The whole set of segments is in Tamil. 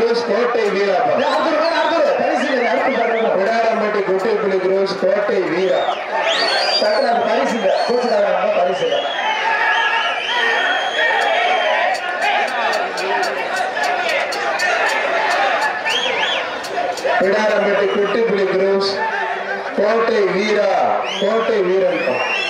குரூஸ் கோட்டை வீராப்பா அடுத்து வேணும், அடுத்து பரிசு இல்லை, அடுத்து பாருங்க. பிடாரம்பட்டி குட்டைப்புலி குரூஸ் கோட்டை வீரா டக்குனு அது பரிசு இல்லை. கோச்சுக்கார வேண்டாம், பரிசு இல்லை. பிடாரம்பட்டி குட்டைப்புலி குரூஸ் கோட்டை வீரா கோட்டை வீரன்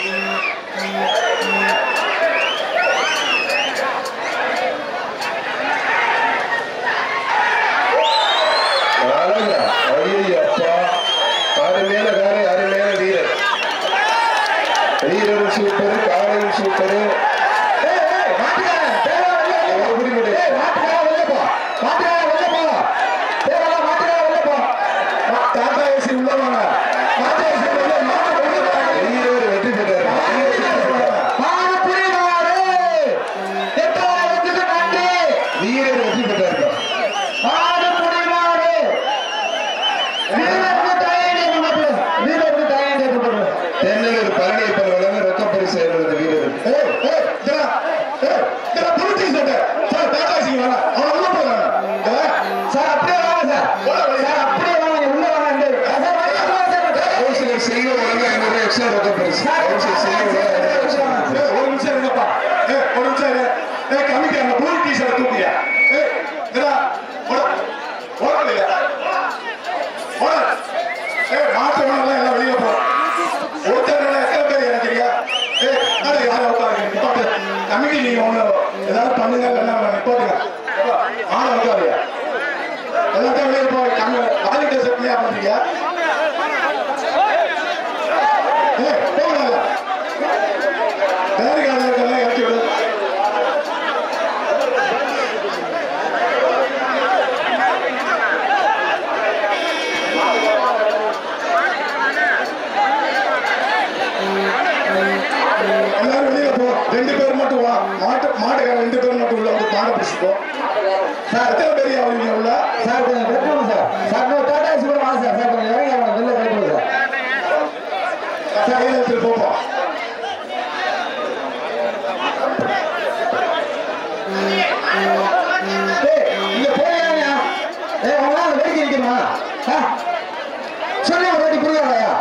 அழகா ஐயப்பா அருமையான காரை அருமையான வீரர் வீரரும் சூப்பரு காரையும் சூப்பரு ஏய், ஏய், மாட்டுக்காரன், தேவலாம் வெளில வெளில போ. எப்படி விடு? ஏய், மாட்டுக்காரன் வெளில போ. மாட்டுக்காரன் வெளில போ. தேவலாம் மாட்டுக்காரன் வெளில போ. மா- டாடா ஏசி உள்ள வாங்க. டாடா ஏசி உள்ள வாங்க. மாட்டு வெளில போறாங்க. வீரர் வெற்றி பெற்றார் மானப்புரி மாடு. எட்டாயிரத்துக்கு நன்றி. வீரர் வெற்றி பெற்றார் மானப்புரி மாடு. வீரருக்கு தயங்கி முன்னப்படு. வீரருக்கு தயங்கி முன்னப்படு. தென்னலூர் பழனியப்பன் வழங்க ரொக்க பரிசு எழுபது வீரருக்கு ஏய், ஏய், இதெல்லா, ஏய், இதெல்லா blue t-shirt. சார், டாடா ஏசிக்கு வாங்க. அவன் உள்ள போறாங்க. இதெல்லா, சார், அப்படியே வாங்க சார். சார், அப்படியே வாங்க. நீங்க உள்ள வாங்க. இந்த- சார், வாங்க, வாங்க, சார். கவுன்சிலர் செல்வம் வழங்க ஐநூறு ரூபாய் எக்ஸ்ட்ரா ரொக்க பரிசு சார், கவுன்சிலர் செல்வம் வழங்க ஐநூறு ரூபாய் extra ரொக்க பரிசு. ஏய், ஒரு நிமிஷம் இருங்கப்பா. ஏய், ஒரு நிமிஷம் இரு. ஏய், கமிட்டி அந்த blue t-shirt தூக்குறியா? ஏய், இதெல்லா, ஓட. ஓடலையா? ஓட. ஏய், மாட்டு வேணாம், எல்லாம் வெளியே போ. ஒருத்தர் வேணா, எத்தனை பேர் இறக்குறீங்க? ஏய், என்னடா யாரும் உட்காருங்க? நிப்பாட்டு. கமிட்டி நீங்க ஒண்ணு ஏதாவது பண்ணுங்க இல்லைன்னா நிப்பாட்டுங்க ஏப்பா, ஆளை உட்காருங்க. எல்லாத்தையும் வெளியே போ. கம்மி வாலிட்டர் செட்லையா பண்றீங்க ஏய், போங்கடா. பேருக்காரங்க இருக்கலாம் இறக்கி விடு எல்லாரும் வெளியில போ ரெண்டு பேர் மட்டும் வா மாட்டு மாட்டுக்காரன் ரெண்டு பேர் மட்டும் உள்ள வந்து மாடை பிடிச்சிப்போ சார் எத்தனை பேர் ஆகுவீங்க உள்ள சார் கொஞ்சம் கட்டுவோம் சார் சார் இன்னும் டாடா ஏசி கூட வாங்க சார் சார் கொஞ்சம் இறங்கி அவனை வெளில கட்டுவோம் சார் சார் கையில் எடுத்துட்டு போப்போம் ஏய், இங்க போறியா? ஏய், அவங்களாம் அந்த வரைக்கும் நிக்கணுமா? ஆ? சொல்லு ஒரு வாட்டி புரியாதயா?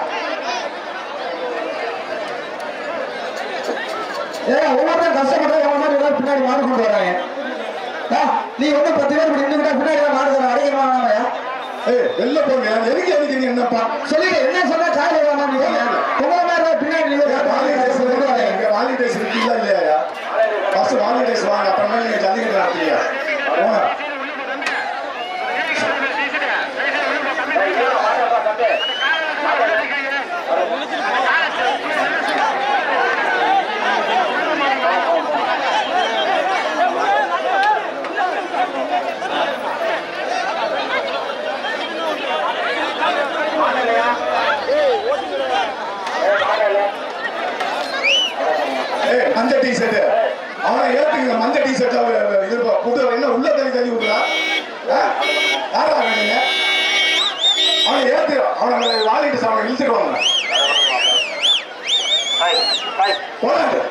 ஏய், ஒவ்வொருத்தரும் கஷ்டப்பட்டா எவ்வளவு மாதிரி எல்லாரும் பின்னாடி மாடு கொண்டு வராங்க. ஆ, நீ வந்து பத்து பேர் இப்படி நின்னுக்கிட்டா பின்னாடி எல்லாம் மாடு தர அடைக்கணுமா வேணாமாயா? ஏய், வெளில போங்க எதுக்கு எதுக்கு என்னப்பா சொல்லிட்டு என்ன சொன்னா காலையில வேணாம் நீங்க உங்களை மாதிரி தான் பின்னாடி நீங்க வாலிடேஸ் வாலிடேஸ் இருக்குல்ல இல்லையா ஃபர்ஸ்ட் வாலிடேஸ் வாங்க அப்புறமா நீங்க ஜல்லிக்கட்டு நடத்தீங்க போங்க ஏய் மஞ்சள் டி ஷர்ட் அவனை ஏத்துங்க மஞ்சள் டி ஷர்ட் இது புது என்ன உள்ள தள்ளி தள்ளி விடுறா ஆ? யாரா வேணுங்க அவனை ஏத்து அவனை வாலிட்டு அவனை இழுத்துடுவாங்க போடாது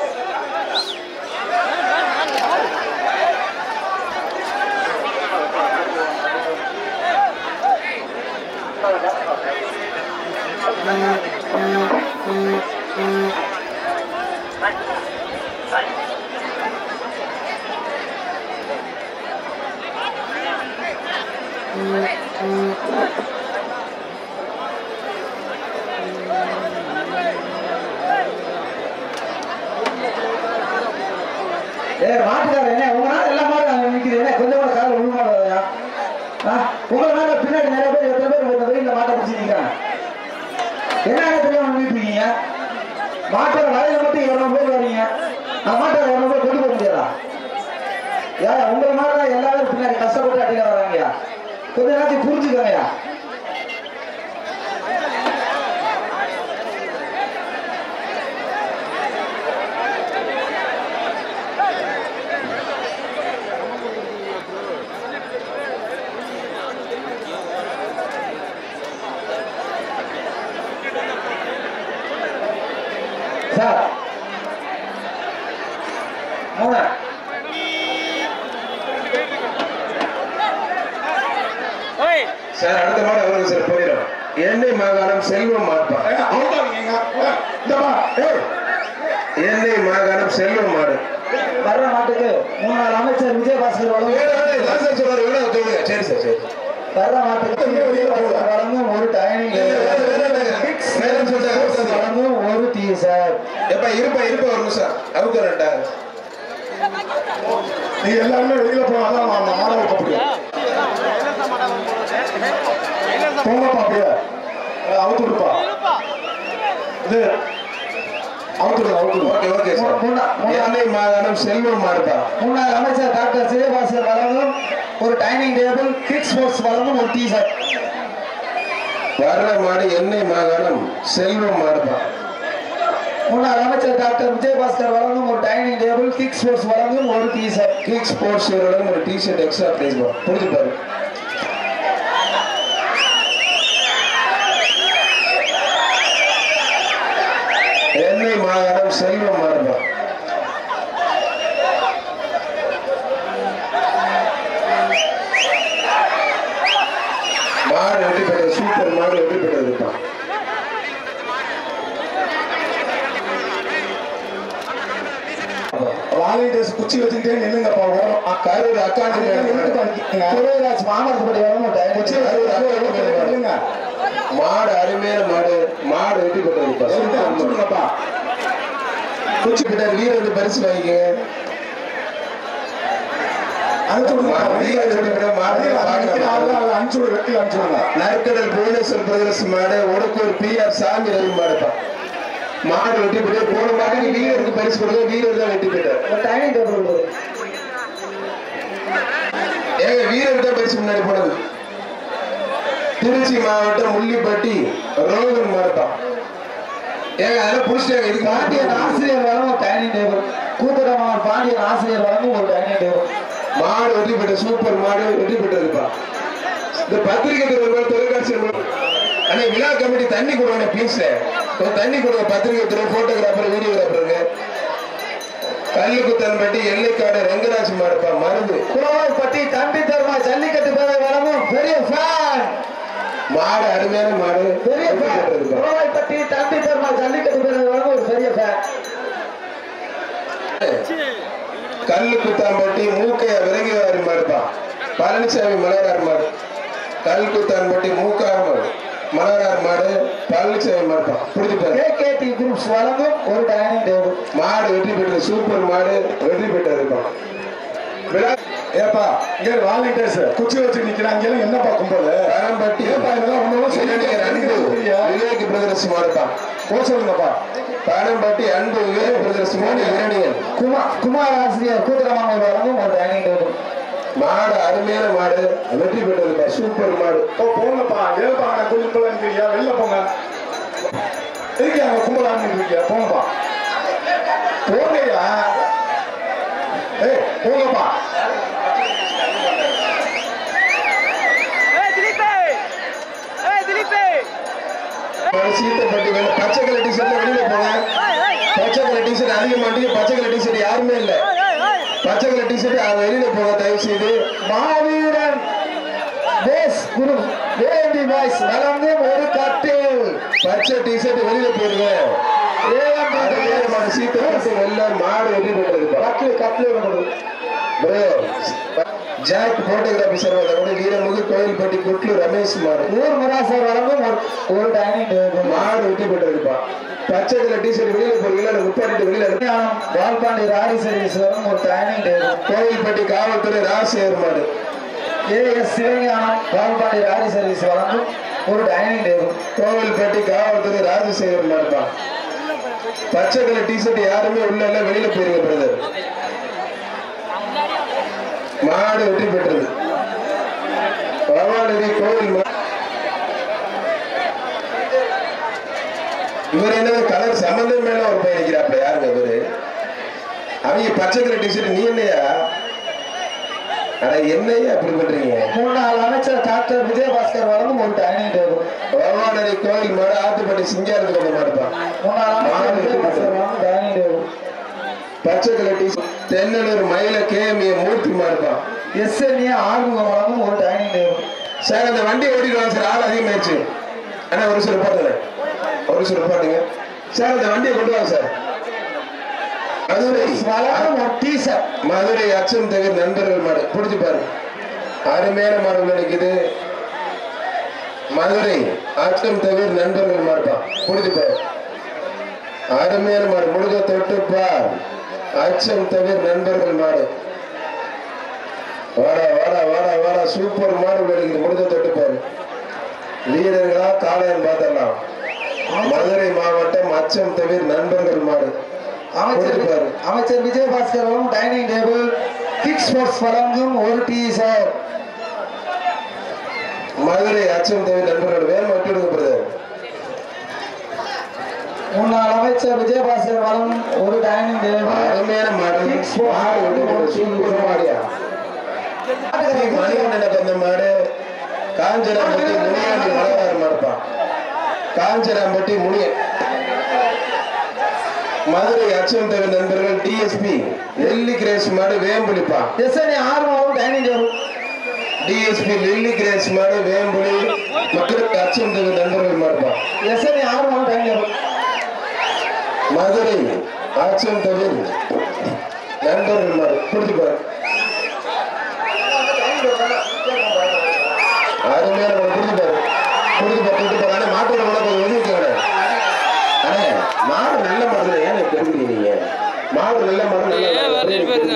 ஏ மாட்டுக்காரர் என்ன உங்களால எல்லா மாதிரி அங்க நிக்குது என்ன கொஞ்சம் கூட கால ஒண்ணு மாட்டாதயா உங்களை மேல பின்னாடி நிறைய பேர் எத்தனை பேர் இந்த வெயில மாட்டை பிடிச்சி நிக்கிறாங்க என்ன தெரியாம நின்றுட்டு இருக்கீங்க மாட்டோட வலையில மட்டும் இருநூறு பேர் வரீங்க அந்த மாட்டோட இருநூறு பேர் கொண்டு போக முடியாதா ஏன் உங்களை மாதிரி தான் எல்லாரும் பின்னாடி கஷ்டப்பட்டு அடிக்க வராங்கயா கொஞ்ச நேரத்துக்கு புரிஞ்சுக்கோங்கயா சார் மூணு சார் அடுத்த மாடு அவருக்கு சார் போயிடும் எண்ணெய் மாகாணம் செல்வம் மாடுப்பா ஏங்க, அவுட்டாதீங்க. ஏ, இந்தப்பா, ஏய், எண்ணெய் மாகாணம் செல்வம் மாடு வர்ற மாட்டுக்கு முன்னாள் அமைச்சர் விஜயபாஸ்கர் வழங்கும் இதான் சார் சொல்றாரு வேணா சொல்லுங்க சரி சார் சரி வர்ற மாட்டுக்கு விஜயபாஸ்கர் வழங்கும் ஒரு டைனிங் நேரம் சொல்லிட்டாங்க வழங்கும் ஒரு டீ சார் எப்ப இருப்பா இருப்பா ஒரு நிமிஷம் அவுக்க ரெண்டா நீங்க எல்லாருமே வெளியில போனாதான் நான் அந்த மாடை வைக்க முடியும் போங்கப்பா அப்படியே அவுத்து விடுப்பா இது அவுத்து விடு அவுத்து விடு ஓகே ஓகே சார் மூணா- மூணா- எண்ணெய் மாகாணம் செல்வம் மாடுப்பா முன்னாள் அமைச்சர் டாக்டர் விஜயபாஸ்கர் வழங்கும் ஒரு டைனிங் டேபிள் கிட் ஸ்போர்ட்ஸ் வழங்கும் ஒரு டீ சார் வர்ற மாடு எண்ணெய் மாகாணம் செல்வம் மாடுப்பா முன்னாள் அமைச்சர் டாக்டர் விஜயபாஸ்கர் வழங்கும் ஒரு டைனிங் டேபிள் கிக் ஸ்போர்ட்ஸ் வழங்கும் ஒரு டீ சார் கிக் ஸ்போர்ட்ஸ் ஒரு டிஷர்ட் எக்ஸ்ட்ரா பிரைஸ் புரிஞ்சு பாரு எண்ணெய் மாகாணம் செல்வம் மாறுபா மாடு வெற்றி பெற்றது சூப்பர் மாடு வெற்றி பெற்றதுப்பா வாலிடேஸ் குச்சி வச்சுக்கிட்டே நில்லுங்கப்பா ஓரம் கரூர் அக்காண்டு துறைராஜ் மாமரத்துப்படி வழங்கும் ஒரு குச்சி டைனிங் வச்சுக்கிட்டே நில்லுங்க மாடு அருமையான மாடு மாடு வெற்றி பெற்றதுப்பா சூப்பர் மாடு. சொல்லுங்கப்பா குச்சி கிட்ட வீரர் பரிசு வாங்கிக்கங்க அனுப்பிச்சு விடுங்க வீரர் வெற்றி பெற்ற மாடு பார்க்கலாம். அனுப்பிச்சு விடு வெட்டி அனுப்பிச்சு விடுங்க நற்கடல் புவனேஸ்வர் பிரதேச மாடு ஒடுக்கூர் பி ஆர் சாமி ரவி மாடுப்பா மாடு வெற்றி பெற்று போன மாட்டுக்கு வீரருக்கு பரிசு கொடுக்க வீரர் தான் வெற்றி பெற்றார் ஒரு டைனிங் டேபிள் கொடுக்குது ஏங்க வீரர் தான் பரிசு முன்னாடி போனது திருச்சி மாவட்டம் முள்ளிப்பட்டி ரோகன் மாடுப்பா ஏங்க அதெல்லாம் புடிச்சிட்டாங்க இதுக்கு பாண்டியன் ஆசிரியர் வழங்கும் ஒரு டைனிங் டேபிள் கூத்துடமான் பாண்டியன் ஆசிரியர் வழங்கும் ஒரு டைனிங் டேபிள் மாடு வெற்றி பெற்ற சூப்பர் மாடு வெற்றி பெற்றதுப்பா இந்த பத்திரிகை துறை தொலைக்காட்சி அண்ணே விழா கமிட்டி தண்ணி கொடுங்க ப்ளீஸ் தண்ணி கொடுங்க பத்திரிகை துறை போட்டோகிராஃபர் வீடியோகிராஃபருங்க கல்லுக்குத்தன்பட்டி எல்லைக்காடு ரங்கராஜ் மாடுப்பா மருந்து குளவாய்ப்பட்டி தம்பி தர்மா ஜல்லிக்கட்டு பேரை வழங்கும் பெரிய ஃபேன் மாடு அருமையான மாடு பெரிய வெற்றி ஃபேன் பெற்றதுப்பா குளவாய்ப்பட்டி தம்பி தர்மா ஜல்லிக்கட்டு பேரை வழங்கும் ஒரு பெரிய ஃபேன் கல்லு குத்தாம்பட்டி மூக்கைய விறகிவாரி மாடுப்பா பழனிசாமி மலரார் மாடு கல் குத்தான்பட்டி மூக்கார் மாடு மலரார் மாடு பழனிசாமி மாடுப்பா புரிஞ்சுப்பாரு கேகேடி குரூப்ஸ் வழங்கும் ஒரு டைனிங் டேபிள் மாடு வெற்றி பெற்றது சூப்பர் மாடு வெற்றி பெற்றதுப்பா விழா ஏப்பா இங்க வாலிடேஸ் குச்சி வச்சு நிக்கிறாங்க இங்க என்னப்பா கும்பல் பரம்பட்டி ஏப்பா இதெல்லாம் ஒண்ணும் சிவனடியார் அன்பு விவேக் பிரதர்ஸ் மாடுப்பா போக சொல்லுங்கப்பா பரம்பட்டி அன்பு விவேக் பிரதர்ஸ் மாடு இரணியன் குமார் குமார் ஆசிரியர் கூத்துடமான் வழங்கும் ஒரு டைனிங் டேபிள் மாடு அருமையான மாடு வெற்றி பெற்றதுப்பா சூப்பர் மாடு ஓ போங்கப்பா ஏப்பா நான் கும்பல் நிற்கிறீங்க வெளில போங்க இருக்கீங்க அங்க கும்பலா நிற்கிறீங்க போங்கப்பா போங்கய்யா ஏய் போங்கப்பா Hey, Felipe! Hey, Felipe! மாடு சீத்தப்பட்டி வேணும் பச்சை கலர் டிஷர்ட்ல வெளியில போங்க Hey, hey, hey! பச்சை கலர் டிஷர்ட் அதிக மாட்டீங்க பச்சை கலர் டிஷர்ட் யாருமே இல்ல Hey, hey, hey! பச்சை கலர் டிஷர்ட் வெளியில போங்க தயவு செய்து மாவீரன் பேஸ் குரு வேண்டி வாய்ஸ் வழங்கும் ஒரு கட்டில் பச்சை டிஷர்ட் வெளியில போயிருங்க ஏஎம் அருமையான மாடு சீத்தப்பட்டி வெள்ள மாடு வெற்றி பெற்றதுப்பா கட்டில் கட்டில் ப்ரோ ஜாக் போட்டோகிராபி சர்வத கூட வீரமுகு கோயில்பட்டி குட்லு ரமேஷ் மாடு ஊர் மிராசர் வழங்கும் ஒரு ஒரு டைனிங் டேபிள் மாடு வெற்றி பெற்றதுப்பா பச்சை கலர் டிஷர்ட் வெளியில போறீங்களா எனக்கு உப்பாட்டிட்டு வெளியில இருக்கு. வால்பாண்டி ராடி சர்வீஸ் வரும் ஒரு டைனிங் டேபிள் கோயில்பட்டி காவல்துறை ராசியர் மாடு AS Sivagnanam Valpandi lorry service வழங்கும் ஒரு டைனிங் டேபிள் கோவில்பட்டி காவல்துறை ராஜசேகர் மாடுப்பா பச்சை கலர் டிஷர்ட் யாருமே உள்ள இல்ல வெளியில போயிருங்க பிரதர் மாடு வெற்றி பெற்றது பவானதி கோவில் மா- இவர் என்ன கலர் சம்பந்தம் மேல ஒரு பையன் நிக்கிறாப்ல யாருங்க இவரு அவங்க பச்சை கலர் டிஷர்ட் நீ என்னையா அட என்னையா அப்படி பண்றீங்க முன்னாள் அமைச்சர் டாக்டர் விஜயபாஸ்கர் வழங்கும் ஒரு டைனிங் டேபிள் பவானதி கோவில் மாடு ஆத்துப்பட்டி சிங்காரத்துக்கு வந்து மாடுப்பா முன்னாள் அமைச்சர் விஜயபாஸ்கர் வழங்கும் டைனிங் டேபிள் பச்சை கலர் டிஷர்ட் தென்னலூர் மயில கேஎம்ஏ மூர்த்தி மாடுப்பா எஸ்என்ஏ ஆறுமுகம் வழங்கும் ஒரு டைனிங் டேபிள் சார் அந்த வண்டி ஓடிடுவாங்க சார் ஆள் அதிகமாயிருச்சு அண்ணா ஒரு சில பாட்டுங்க ஒரு சில பாட்டுங்க சார் அந்த வண்டியை கொண்டு வாங்க சார் மதுரை வழங்கும் ஒரு டீசர் மதுரை அச்சம் தவிர நண்பர்கள் மாடு பிடிச்சு பாரு அருமையான மாடுகள் நினைக்குது மதுரை அச்சம் தவிர நண்பர்கள் மாடுப்பான் பிடிச்சு பாரு அருமையான மாடு முழுக தொட்டு பார் அச்சம் தவிர நண்பர்கள் மாடு வாடா வாடா வாடா வாடா சூப்பர் மாடு கிடைக்குது முழுக தொட்டு பாரு வீரர்களா காளையன் பார்த்தலாம் மதுரை மாவட்டம் அச்சம் தவிர நண்பர்கள் மாடு அமைச்சர் பிடிச்சு பாரு அமைச்சர் விஜயபாஸ்கர் வழங்கும் டைனிங் டேபிள் கிக் ஸ்போர்ட்ஸ் வழங்கும் ஒரு டீசர் மதுரை அச்சம் தவிர நண்பர்கள் வேணும் விட்டு பிரதர் முன்னாள் அமைச்சர் விஜயபாஸ்கர் வழங்கும் ஒரு டைனிங் டேபிள் அருமையான மாடு மாடு விட்டு போடு. சூப்பர் மாடியா மணிகண்டன பண்ண மாடு காஞ்சனாம்பட்டி முனியாண்டி மலவாறு மாடுப்பான் காஞ்சனாம்பட்டி முனியன் மதுரை அச்சம் தவிர நண்பர்கள் டிஎஸ்பி நெல்லி கிரேஸ் மாடு வேம்புலிப்பான் எஸ்என்ஏ ஆறு வழங்கும் dining table DSP Lilly Grace மாடு வேம்புலி மக்களுக்கு அச்சம் தவிர நண்பர்கள் மாடுப்பான் எஸ்என்ஏ ஆறு வழங்கும் டைனிங் டேபிள் மதுரை அச்சம் தவிர நண்பர்கள் மாடு பிடிச்சு பாரு அருமையான மாடு பிடிச்சு பாரு பிடிச்சு பாரு பிடிச்சு பாரு ஆனா மாட்டோட கூட கொஞ்சம் ஒதுக்கி வைக்கணும் அண்ணே மாடு நல்ல மாடு ஏன் பெருக்கிறீங்க நீங்க மாடு நல்ல மாடு நல்ல ஏன் மாடு. வரீங்க பாருங்க.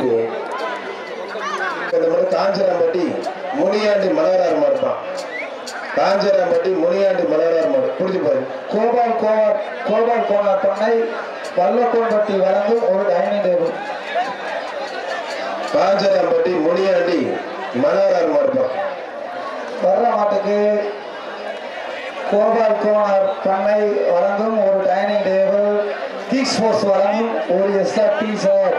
இந்த மாதிரி காஞ்சராம்பட்டி முனியாண்டி மலரார் மாடுப்பான் காஞ்சராம்பட்டி முனியாண்டி மலரார் மாடு பிடிச்சு பாரு கோபால் கோவார் கோபால் கோனார் பண்ணை வல்லக்கோன்பட்டி வழங்கும் ஒரு டைனிங் டேபிள் காஞ்சராம்பட்டி முனியாண்டி மலரார் மாடுப்பான் வர்ற மாட்டுக்கு கோபால் கோனார் பண்ணை வழங்கும் ஒரு டைனிங் டேபிள் கிக் ஸ்போர்ட்ஸ் வழங்கும் ஒரு எஸ்ஆர் டீசர்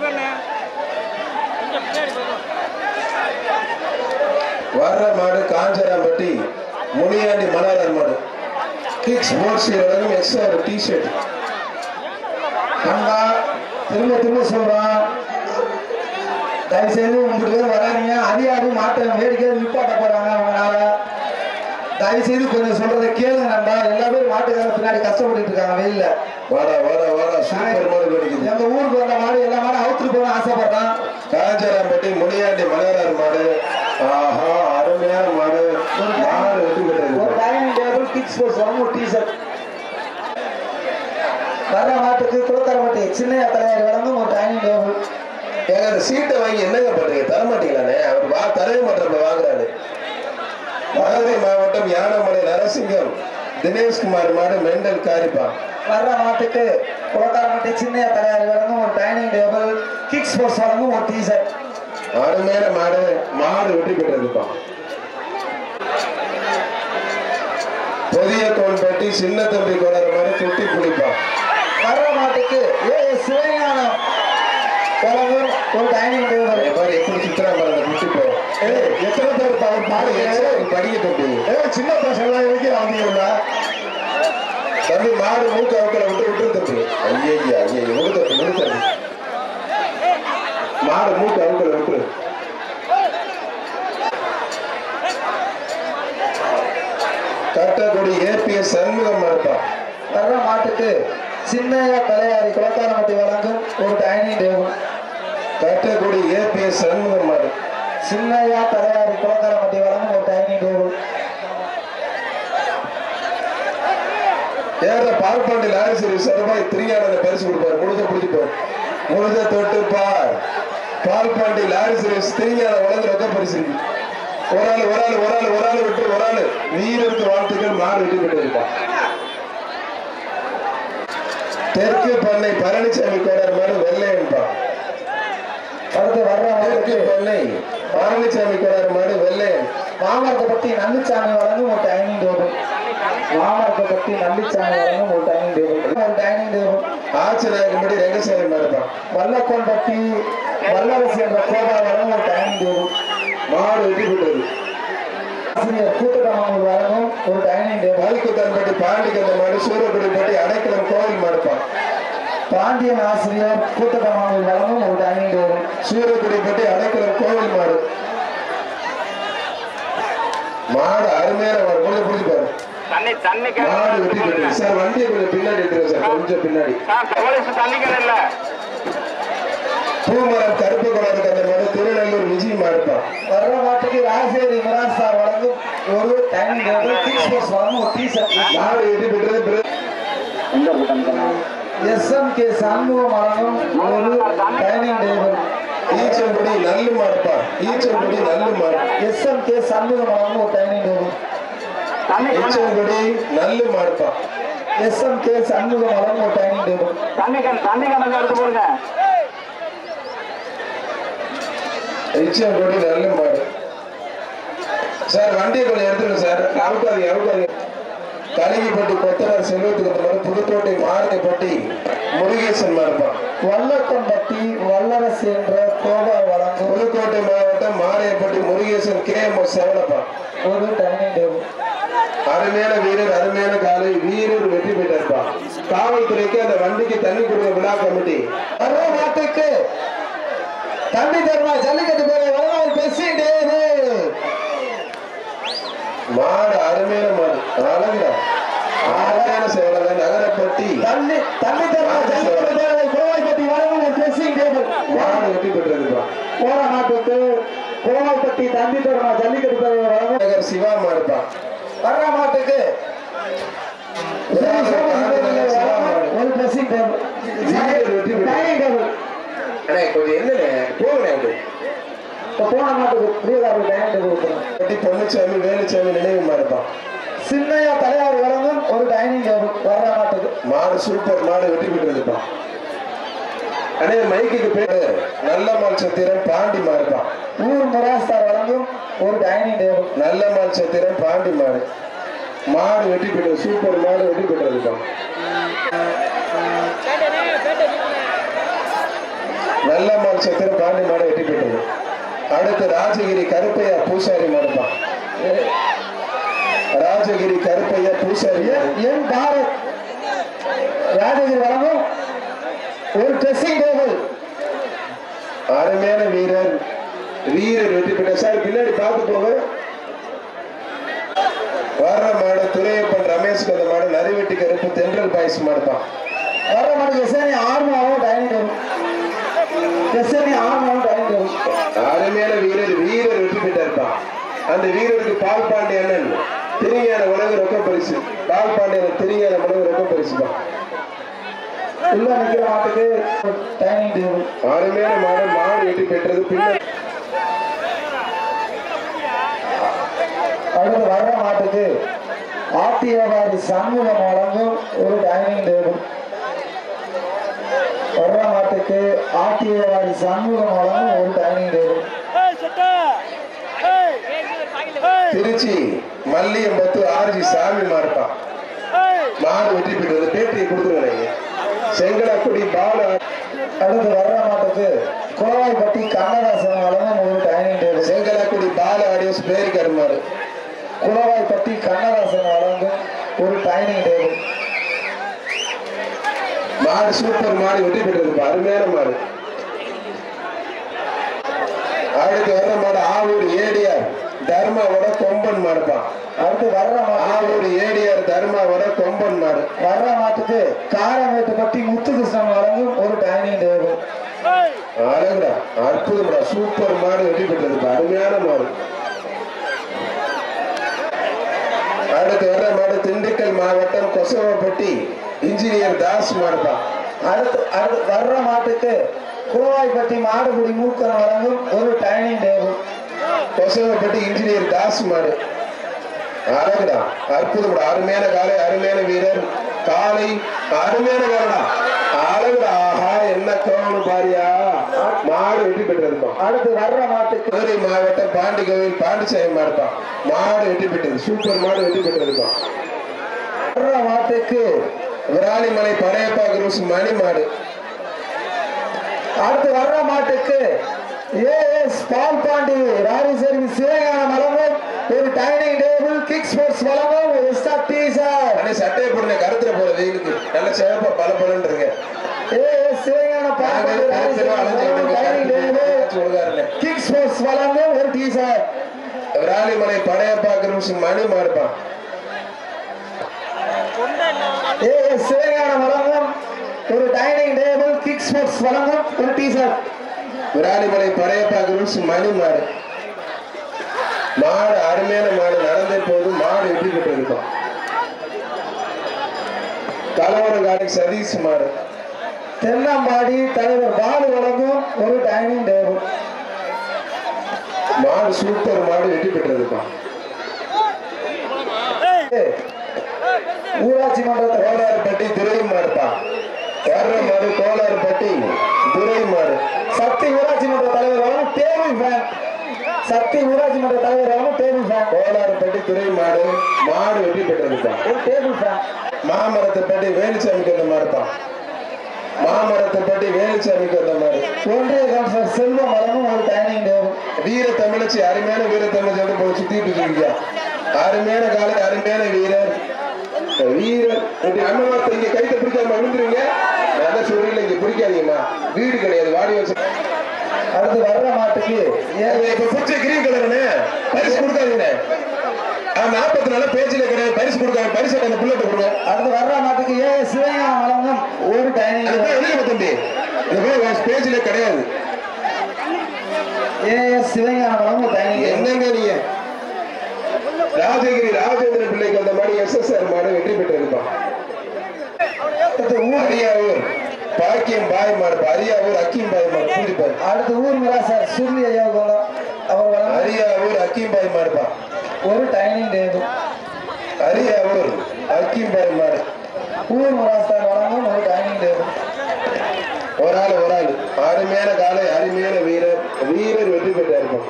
வர்ற மாடு காஞ்சராம்பட்டி முனியாண்டி மலரார் மாடு கிக் ஸ்போர்ட்ஸ் வழங்கும் எக்ஸ்ட்ரா ஒரு டிஷர்ட் அண்ணா திரும்ப திரும்ப சொல்றான் தயவு செய்து உங்களுக்கு பேர் வராதீங்க அதிகாரி மாட்ட வேடிக்கை நிப்பாட்ட போறாங்க அவங்களால தயவு செய்து கொஞ்சம் சொல்றதை கேளுங்க நண்பா எல்லா பேரும் மாட்டுக்கார பின்னாடி கஷ்டப்பட்டுட்டு இருக்காங்க வெயில்ல வாடா வாடா வாடா சூப்பர் மாடு கிடைக்குது எங்க ஊருக்கு வந்த மாடு எல்லா மாடும் அவுத்துட்டு போகணும் ஆசைப்படுறான் காஞ்சராம்பட்டி முனியாண்டி மலரார் மாடு ஆஹா அருமையான மாடு மாடு வெட்டி ஒரு பெற்றது டைனிங் டேபிள் கிக்ஸ் ஸ்போர்ட்ஸ் வரும் ஒரு டீஷர்ட் வர்ற மாட்டுக்கு குளக்கரமட்டி சின்னையா தலைவர் வழங்கும் ஒரு டைனிங் டேபிள் ஏங்க அந்த சீட்டை வாங்கி என்னங்க பண்றீங்க தர மாட்டீங்களாண்ணே அவர் வா தரவே மாட்டேன் வாங்குறாரு மதுரை மாவட்டம் யானமலை நரசிங்கம் தினேஷ்குமார் மாடு மெண்டல் காரிப்பான் வர்ற மாட்டுக்கு குளக்கரமட்டி சின்னையா தலைவர் வழங்கும் ஒரு டைனிங் டேபிள் கிக்ஸ் ஸ்போர்ட்ஸ் வழங்கும் ஒரு டீஷர்ட் அருமையான மாடு மாடு வெற்றி பெற்றிருப்பான் புதிய கோன்பட்டி சின்ன தம்பி கொடர மாதிரி தொட்டி குளிப்பான் வர்ற மாட்டுக்கு ஏ எஸ் சிவஞானம் வழங்கும் ஒரு டைனிங் டேபிள் அதே மாதிரி எப்படி சுத்துறா பாரு அந்த குட்டி போ ஏய், எத்தனை பேர் பா- மாடு பாருங்க படிக்க தம்பி ஏய், சின்ன பசங்க வரைக்கும் அவங்க தம்பி மாடு மூக்க அவுக்கல விட்டு விட்டு தம்பி ஐயா ஐயா விடு தம்பி விடு தம்பி மாடு மூக்க அவுக்கல விட்டு கட்டக்குடி ஏபிஎஸ் சண்முகம் இருப்பான் வர்ற மாட்டுக்கு சின்னையா தலையாரி குளக்காரமட்டி வழங்கும் ஒரு dining table Kattakudi APS Shanmugam மாடு சின்னையா தலையாரி குளக்காரமட்டி வழங்கும் ஒரு டைனிங் டேபிள் ஏற பார்ப்பாண்டி லாரி சர்வீஸ் ரூபாய் திரியானந்த பரிசு கொடுப்பாரு முழுத பிடிச்சிப்பார் முழுத தொட்டு பார் பால்பாண்டி லாரி சர்வீஸ் திரியான உலக ரொக்க பரிசு இருக்கு ஒரு ஆள் ஒரு ஆள் ஒரு ஆள் ஒரு ஆள் விட்டு ஒரு ஆள் வீரருக்கு வாழ்த்துக்கள் மாறு வெட்டி பெற்று இருப்பான் தெற்கு பண்ணை பழனிசாமி கோடார் மாடு வெள்ளை என்பான் அடுத்து வர்ற தெற்கு மாட்டுக்கு பண்ணை பழனிசாமி கோடார் மாடு வெள்ளையன் மாமரத்தைப்பட்டி நல்லிச்சாமி வழங்கும் ஒரு டைனிங் டேபிள் மாமரத்தைப்பட்டி நல்லிச்சாமி வழங்கும் ஒரு டைனிங் டேபிள் ஒரு டைனிங் டேபிள் ஆச்சநாயகம்படி ரங்கசாமி மாடுப்பான் வல்லக்கோன்பட்டி வல்லரசு என்ற கோபா வழங்கும் ஒரு டைனிங் டேபிள் மாடு வெட்டி பெற்றது ஆசிரியர் கூட்டத்தமாமல் வழங்கும் ஒரு டைனிங் டேபிள் மல்குத்தன்பட்டி பாண்டிகந்த மாடு சூரக்குடிப்பட்டி அடைக்கலம் கோவில் மாடுப்பான் பாண்டியன் ஆசிரியர் கூட்டத்தமாமல் வழங்கும் ஒரு டைனிங் டேபிள் சூரக்குடிப்பட்டி அடைக்கலம் கோவில் மாடு மாடு அருமையான மாடு கொஞ்சம் பிடிச்சி பாரு தண்ணி தண்ணி மாடு வெட்டி போயிட்டு சார் வண்டியை கொஞ்சம் பின்னாடி எடுத்துருங்க சார் கொஞ்சம் பின்னாடி போலீஸ் தண்ணி கிணறுல பூமரம் கருப்பு குளம் இருக்க அந்த மாடு திருநெல்லூர் விஜய் மாடுப்பா வர்ற மாட்டுக்கு ராஜசேரி மிராஸ் சார் வழங்கும் ஒரு டைனிங் டேபிள் கிங்ஸ் ஸ்போர்ட்ஸ் வழங்கும் ஒரு டீ ஷர்ட் மாடு வெட்டி பெற்றது பிறகு எஸ்எம்கே சண்முகம் வழங்கும் ஒரு டைனிங் டேபிள் ஈச்சம்படி நல்லு மாடுப்பா ஈச்சம்படி நல்லு மாடு எஸ்எம்கே சண்முகம் வழங்கும் ஒரு டைனிங் டேபிள் தண்ணி ஈச்சம்படி நல்லு மாடுப்பா எஸ்எம்கே சண்முகம் வழங்கும் ஒரு டைனிங் டேபிள் தண்ணி கிணறு தண்ணி கிணறு எடுத்து போடுங்க ஈச்சம்படி நல்லு மாடு சார் வண்டியை கொஞ்சம் எடுத்துருங்க சார் அவுக்காதீங்க அவுக்காதீங்க கலிங்கிப்பட்டி கொத்தனார் செல்வத்துக்கு அந்த மாதிரி புதுக்கோட்டை மாரணைப்பட்டி முருகேசன் மாடுப்பா வல்லக்கம்பட்டி வல்லரசு என்ற கோபா வழங்கும் புதுக்கோட்டை மாவட்டம் மாரையப்பட்டி முருகேசன் கே எம் செவனப்பா ஒரு டைனிங் டேபிள் அருமையான வீரர் அருமையான காலை வீரர் வெற்றி பெற்றிருப்பா காவல்துறைக்கு அந்த வண்டிக்கு தண்ணி கொடுக்க விழா கமிட்டி வர்ற மாட்டுக்கு தம்பி தர்மா ஜல்லிக்கட்டு பேரை வழங்கும் ஒரு பெஸ்டிங் டேபிள் மாடு அருமையான மாடு அழகுடா அருமையான சேவலங்க நகரப்பட்டி தண்ணி தண்ணி தர்மா ஜல்லிக்கட்டு பேரை கோவாய்பட்டி வழங்கும் ஒரு பெஸ்டிங் டேபிள் மாடு வெற்றி பெற்றிருப்பா போற மாட்டுக்கு கோவாய்பட்டி தம்பி தர்மா ஜல்லிக்கட்டு பேரை வழங்கும் நகர் சிவா மாடுப்பா வர்ற மாட்டுக்கு ஒரு பெஸ்டிங் டேபிள் வீரர் வெற்றி பெற்று டைனிங் டேபிள் அண்ணே கொஞ்சம் என்னண்ணே போகணே அப்படி இப்போ போன மாட்டுக்கு பிரியதாரு டைனிங் டேபிள் கொடுக்குறோம் பட்டி பொன்னுச்சாமி வேலுச்சாமி நினைவு மாடுப்பா சின்னையா தலையார் வழங்கும் ஒரு டைனிங் டேபிள் வர்ற மாட்டுக்கு மாடு சூப்பர் மாடு வெற்றி பெற்றிருப்பா அண்ணே மைக்குக்கு பேரு நல்ல மால் சத்திரம் பாண்டி மாடுப்பா ஊர் முராஸ்தார் வழங்கும் ஒரு டைனிங் டேபிள் நல்ல மால் சத்திரம் பாண்டி மாடு மாடு வெற்றி பெற்றது சூப்பர் மாடு வெற்றி பெற்றதுப்பா நல்ல மால் சத்திரம் பாண்டி மாடு வெற்றி பெற்றது அடுத்து ராஜகிரி கருப்பையா பூசாரி மாடுப்பா ராஜகிரி கருப்பையா பூசாரி என்- என் பாரத் ராஜகிரி வழங்கும் ஒரு ட்ரெஸ்ஸிங் டேபிள் அருமையான வீரர் வீரர் வெற்றி பெற்ற சார் பின்னாடி பார்த்து போங்க வர்ற மாடு துரையப்பன் ரமேஷ்க்கு அந்த மாடு நரிவெட்டி கருப்பு தென்றல் பாயசம் மாடுப்பான் வர்ற மாட்டுக்கு எஸ்எனி ஆர்மாவும் டைனிங் டேபிள் எஸ்எனி ஆர்மாவும் டைனிங் டேபிள் அருமையான வீரர் வீரர் வெற்றி பெற்றிருப்பான் அந்த வீரருக்கு பால் பாண்டியண்ணன் திருஞான உலக ரொக்க பரிசு பால் பாண்டியன் திருஞான உலக ரொக்க பரிசு தான் உள்ள நிக்கிற மாட்டுக்கு டைனிங் டேபிள் அருமையான மாடு மாடு வெற்றி பெற்றது பின்னர் அடுத்து வர்ற மாட்டுக்கு ஆத்தியவாதி சண்முகம் வழங்கும் ஒரு டைனிங் டேபிள் வர்ற மாட்டுக்கு ஆத்தியவாதி சண்முகம் வழங்கும் ஒரு dining table Trichy Malliyampathu RG Samy மாடுப்பான் மாடு வெற்றி பெற்றது பேட்டியை கொடுத்துருங்க செங்கலாக்குடி பால அடுத்து வர்ற மாட்டுக்கு கோவாய்பட்டி கண்ணதாசன் வழங்கும் ஒரு டைனிங் டேபிள் செங்கலாக்குடி பால ஆடியோஸ் பேரி கருமாடு குளவாய்ப்பட்டி கண்ணதாசன் வழங்கும் ஒரு டைனிங் டேபிள் மாடு சூப்பர் மாடு வெற்றி பெற்றது அருமையான மாடு அடுத்து வர்ற மாடு ஆவூர் ஏடிஆர் தர்மாவோட கொம்பன் மாடுப்பான் அடுத்து வர்ற மாட்டுக்கு ஆவூர் ஏடிஆர் தர்மாவோட கொம்பன் மாடு வர்ற மாட்டுக்கு காரமேட்டுப்பட்டி முத்துகிருஷ்ணன் வழங்கும் ஒரு டைனிங் டேபிள் அழகுடா அற்புதம்டா சூப்பர் மாடு வெற்றி பெற்றது அருமையான மாடு அடுத்து வர்ற மாடு திண்டுக்கல் மாவட்டம் கொசவப்பட்டி இன்ஜினியர் தாஸ் மாடுப்பான் அடுத்து அடுத்து வர்ற மாட்டுக்கு குளவாய்ப்பட்டி மாடுபிடி மூக்கன் வழங்கும் ஒரு dining table Kosavapatti engineer Das மாடு அழகுடா அற்புதம்டா அருமையான காலை அருமையான வீரர் காலை அருமையான காலடா அழகுடா ஆஹா என்ன கோவம் பாரியா மாடு வெற்றி பெற்றிருப்பான் அடுத்து வர்ற மாட்டுக்கு மதுரை மாவட்டம் பாண்டி கோவில் பாண்டிச்சாமி மாடுப்பான் மாடு வெற்றி பெற்றது சூப்பர் மாடு வெற்றி பெற்றிருப்பான் வர்ற மாட்டுக்கு விராலிமலை படையப்பா குரூஸ் மணி மாடு அடுத்து வர்ற மாட்டுக்கு AS Bal Pandi lorry service Sivaganam வழங்கும் ஒரு டைனிங் டேபிள் கிக் ஸ்போர்ட்ஸ் வழங்கும் ஒரு எக்ஸ்ட்ரா டீ சார் அண்ணே சட்டையை போடுங்க கருத்துல போற வெயிலுக்கு நல்ல சிவப்பா பல பலன்னு இருக்கு AS Sivaganam Bal Pandi lorry service வழங்கும் டைனிங் டேபிள் கிக் ஸ்போர்ட்ஸ் வழங்கும் ஒரு டீ சார் விராலிமலை படையப்பா கிருஷ்ணன் மணி மாடுப்பான் ஏ எஸ் சிவஞானம் வழங்கும் ஒரு டைனிங் டேபிள் கிக் ஸ்போர்ட்ஸ் வழங்கும் ஒரு டீஷர்ட் விராலிமலை படையப்பா கிருஷ்ணன் மணி மாடு மாடு அருமையான மாடு நடந்த போது மாடு வெற்றி பெற்று இருக்கும் கலவரங்காடி சதீஷ் மாடு தென்னம்பாடி தலைவர் பாலு வழங்கும் ஒரு டைனிங் டேபிள் மாடு சூப்பர் மாடு வெற்றி பெற்று இருக்கும் ஊராட்சி மன்றத்தை கோலாறுப்பட்டி துரை மாடுப்பா வர்ற மாடு கோலாறுப்பட்டி துரை மாடு சக்தி ஊராட்சி மன்ற தலைவர் வழங்கும் டேபிள் ஃபேன் சக்தி ஊராட்சி மன்ற தலைவர் வழங்கும் டேபிள் ஃபேன் கோலாறுப்பட்டி துறை மாடு மாடு வெற்றி பெற்றிருப்பான் ஒரு டேபிள் ஃபேன் மாமரத்தைப்பட்டி வேலுசாமிக்கு வந்த மாடுப்பான் மாமரத்தைப்பட்டி வேலுசாமிக்கு வந்த மாடு ஒன்றிய கவுன்சிலர் செல்வம் வழங்கும் ஒரு டைனிங் டேபிள் வீர தமிழச்சி அருமையான வீர தமிழச்சி வந்து போய் சுத்திட்டு இருக்கீங்க அருமையான காலை அருமையான வீரர் வீரர் இப்படி அண்ணன் வார்த்தை இங்க கைத்த பிடிக்காம விழுந்துருவீங்க நான் தான் சொல்றீங்க இங்க பிடிக்காதீங்கம்மா வீடு கிடையாது வாடி வச்சு அடுத்து வர்ற மாட்டுக்கு ஏ- இப்ப பிடிச்ச கிரீன் கலர்னு பரிசு கொடுக்காதீங்க நாற்பத்தி நாலு பேஜ்ல கிடையாது பரிசு கொடுக்காங்க பரிசு அந்த புல்லட் கொடுங்க அடுத்து வர்ற மாட்டுக்கு ஏ சிவஞானம் வழங்கும் ஒரு டைனிங் அது டேபிள் போய் எழுதுங்க தம்பி இந்த போய் பேஜ்ல கிடையாது ஏ எஸ் சிவஞானம் வழங்கும் டைனிங் டேபிள் என்னங்க நீங்க ராஜகிரி ராஜேந்திர பிள்ளைக்கு அந்த மாதிரி எஸ்எஸ்ஆர் மாடு வெற்றி பெற்றிருப்பான் அடுத்து ஊர் அரியாவூர் பாக்கியம் பாய் மாடு அரியாவூர் அக்கீம் பாய் மாடு பூஜிப்பார் அடுத்து ஊர் மிராசார் சுருளி ஐயா வழங்கும் அவர் வழங்கும் அரியாவூர் அக்கீம் பாய் மாடுப்பா ஒரு டைனிங் டேபிள் அரியாவூர் அக்கீம் பாய் மாடு ஊர் மிராசார் வழங்கும் ஒரு டைனிங் டேபிள் ஒரு ஆள் ஒரு ஆள் அருமையான காலை அருமையான வீரர் வீரர் வெற்றி பெற்றாருப்பான்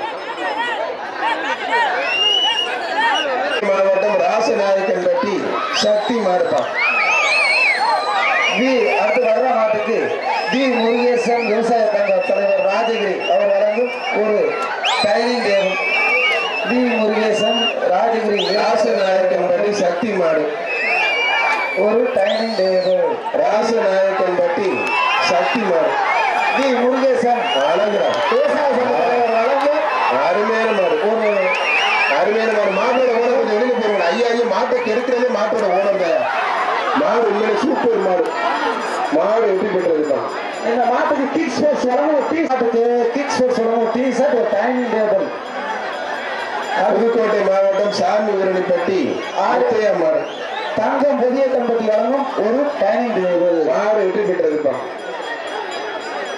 மாவட்டம் ராசநாயக்கன் பட்டி சக்தி மாடுப்பான் வி அடுத்து வர்ற மாட்டுக்கு வி முருகேசன் விவசாய சங்க தலைவர் ராஜகிரி அவர் வழங்கும் ஒரு dining table V Murugesan Rajagiri Rasanayakkanpatti Sakthi மாடு ஒரு டைனிங் டேபிள் ராசநாயக்கன் பட்டி சக்தி மாடு வி முருகேசன் அழகுடா விவசாய சங்க தலைவர் வழங்கும் அருமையான மாடு ஒரு அருமையான மாடு மாட்டோட ஓனர் கொஞ்சம் வெளியில போயிருங்க ஐயா ஐயா மாட்டை கெடுக்கிறதே மாட்டோட ஓனர் தான் மாடு உண்மையில சூப்பர் மாடு மாடு வெற்றி பெற்றதுதான் இந்த மாட்டுக்கு கிக் ஸ்போர்ட்ஸ் வழங்கும் டீ மாட்டுக்கு கிக் ஸ்போர்ட்ஸ் வழங்கும் டீ ஷர்ட் ஒரு டைனிங் டேபிள் புதுக்கோட்டை மாவட்டம் சாமி ஊரணிப்பட்டி ஆத்தையா மாடு தங்கம் புதிய தம்பதி வழங்கும் ஒரு டைனிங் டேபிள் மாடு வெற்றி பெற்றதுதான்